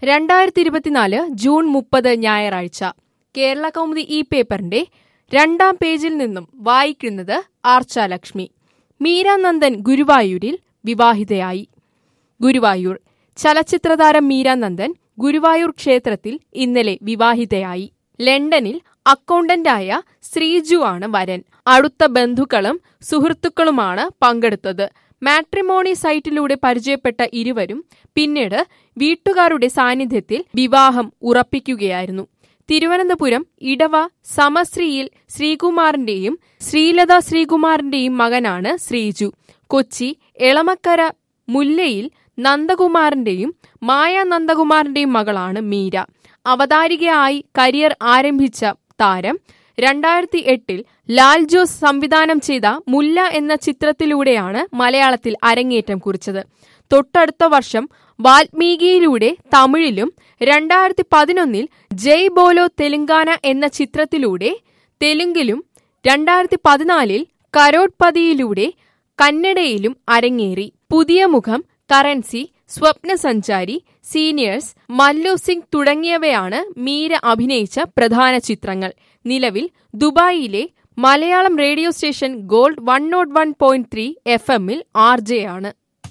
രണ്ടായിരത്തി ഇരുപത്തിനാല് ജൂൺ മുപ്പത് ഞായറാഴ്ച കേരള കൗമുദി ഈ പേപ്പറിന്റെ രണ്ടാം പേജിൽ നിന്നും വായിക്കുന്നത് ആർച്ചാലക്ഷ്മി മീരാനന്ദൻ ഗുരുവായൂരിൽ വിവാഹിതയായി ഗുരുവായൂർ ചലച്ചിത്രതാരം മീരാനന്ദൻ ഗുരുവായൂർ ക്ഷേത്രത്തിൽ ഇന്നലെ വിവാഹിതയായി ലണ്ടനിൽ അക്കൗണ്ടന്റായ ശ്രീജു ആണ് വരൻ അടുത്ത ബന്ധുക്കളും സുഹൃത്തുക്കളുമാണ് പങ്കെടുത്തത് മാട്രിമോണി സൈറ്റിലൂടെ പരിചയപ്പെട്ട ഇരുവരും പിന്നീട് വീട്ടുകാരുടെ സാന്നിധ്യത്തിൽ വിവാഹം ഉറപ്പിക്കുകയായിരുന്നു തിരുവനന്തപുരം ഇടവ സമശ്രീയിൽ ശ്രീകുമാറിന്റെയും ശ്രീലത ശ്രീകുമാറിന്റെയും മകനാണ് ശ്രീജു കൊച്ചി എളമക്കര മുല്ലയിൽ നന്ദകുമാറിന്റെയും മായ നന്ദകുമാറിന്റെയും മകളാണ് മീര അവതാരികയായി കരിയർ ആരംഭിച്ച താരം രണ്ടായിരത്തി എട്ടിൽ ലാൽ ജോസ് സംവിധാനം ചെയ്ത മുല്ല എന്ന ചിത്രത്തിലൂടെയാണ് മലയാളത്തിൽ അരങ്ങേറ്റം കുറിച്ചത് തൊട്ടടുത്ത വർഷം വാൽമീകിയിലൂടെ തമിഴിലും രണ്ടായിരത്തി പതിനൊന്നിൽ ജയ് ബോലോ തെലുങ്കാന എന്ന ചിത്രത്തിലൂടെ തെലുങ്കിലും രണ്ടായിരത്തി പതിനാലിൽ കരോട്പതിയിലൂടെ കന്നഡയിലും അരങ്ങേറി പുതിയ മുഖം കറൻസി സ്വപ്നസഞ്ചാരി സീനിയേഴ്സ് മല്ലു സിംഗ് തുടങ്ങിയവയാണ് മീര അഭിനയിച്ച പ്രധാന ചിത്രങ്ങൾ നിലവിൽ ദുബായിലെ Malayalam radio station gold one nought one point three F എമ്മിൽ ആർ ജെ ആണ്